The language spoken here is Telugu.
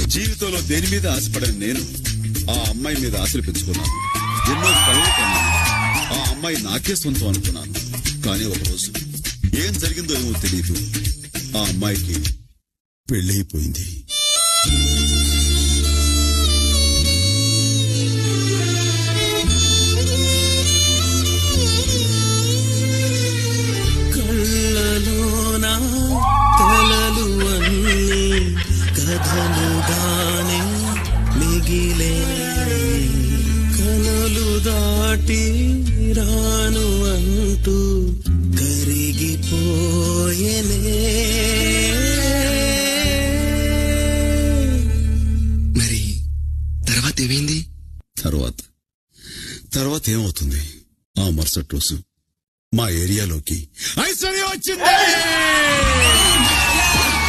జీవితంలో దేని మీద ఆశపడని నేను ఆ అమ్మాయి మీద ఆశలు పెంచుకున్నాను ఎన్నో కలలు కన్నాను ఆ అమ్మాయి నాకే సొంతం అనుకున్నాను కానీ ఒకరోజు ఏం జరిగిందో ఏమో తెలియదు ఆ అమ్మాయికి పెళ్ళైపోయింది కళ్ళలోన కలలు అన్నీ కథలుగానే మిగిలే కలలు దాటి రాను అంటూ కరిగిపోయేనే మరి తర్వాత ఏమైంది తర్వాత తర్వాత ఏమవుతుంది ఆ మరుసటి రోజు మా ఏరియాలోకి ఐశ్వర్య వచ్చింది